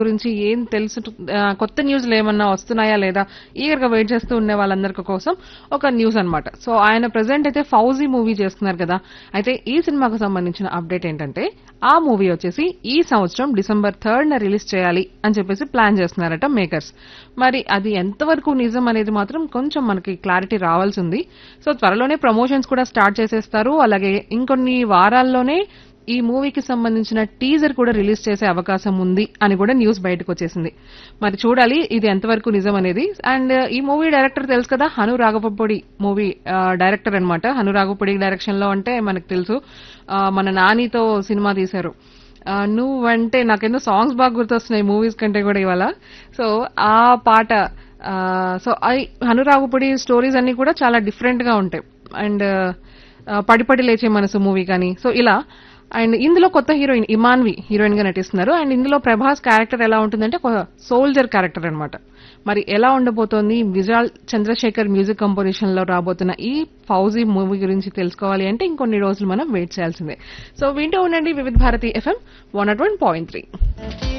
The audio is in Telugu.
గురించి ఏం తెలుసు ఆ, కొత్త న్యూస్లు ఏమన్నా వస్తున్నాయా లేదా ఈగర్ గా వెయిట్ చేస్తూ ఉండే వాళ్ళందరి కోసం ఒక న్యూస్ అన్నమాట సో ఆయన ప్రెసెంట్ అయితే ఫౌజీ మూవీ చేస్తున్నారు కదా అయితే ఈ సినిమాకు సంబంధించిన అప్డేట్ ఏంటంటే ఆ మూవీ వచ్చేసి ఈ సంవత్సరం డిసెంబర్ థర్డ్ న రిలీజ్ చేయాలి అని చెప్పేసి ప్లాన్ చేస్తున్నారట మేకర్స్ మరి అది ఎంతవరకు నిజం అనేది మాత్రం కొంచెం మనకి క్లారిటీ రావాల్సి ఉంది సో త్వరలోనే ప్రమోషన్స్ కూడా స్టార్ట్ చేసేస్తారు అలాగే ఇంకొన్ని వారాల్లోనే ఈ మూవీకి సంబంధించిన టీజర్ కూడా రిలీజ్ చేసే అవకాశం ఉంది అని కూడా న్యూస్ బయటకు వచ్చేసింది మరి చూడాలి ఇది ఎంతవరకు నిజం అనేది అండ్ ఈ మూవీ డైరెక్టర్ తెలుసు కదా హను రాఘవపొడి మూవీ డైరెక్టర్ అన్నమాట హను రాఘవపొడి డైరెక్షన్ లో అంటే మనకు తెలుసు ఆ, మన నానితో సినిమా తీశారు ఆ, నువ్వంటే నాకెందుకు సాంగ్స్ బాగా గుర్తొస్తున్నాయి మూవీస్ కంటే కూడా ఇవాళ సో ఆ పాట ఆ, సో ఐ హనురాగుపడి స్టోరీస్ అన్ని కూడా చాలా డిఫరెంట్ గా ఉంటాయి అండ్ ఆ, పడి పడి లేచే మనసు మూవీ కానీ సో ఇలా అండ్ ఇందులో కొత్త హీరోయిన్ ఇమాన్వి హీరోయిన్ గా నటిస్తున్నారు అండ్ ఇందులో ప్రభాస్ క్యారెక్టర్ ఎలా ఉంటుందంటే ఒక సోల్జర్ క్యారెక్టర్ అన్నమాట మరి ఎలా ఉండబోతోంది విజాల్ చంద్రశేఖర్ మ్యూజిక్ కంపోజిషన్ లో రాబోతున్న ఈ ఫౌజీ మూవీ గురించి తెలుసుకోవాలి అంటే ఇంకొన్ని రోజులు మనం వెయిట్ చేయాల్సిందే సో వింటూ ఉండండి Vividh Bharati FM one not one point three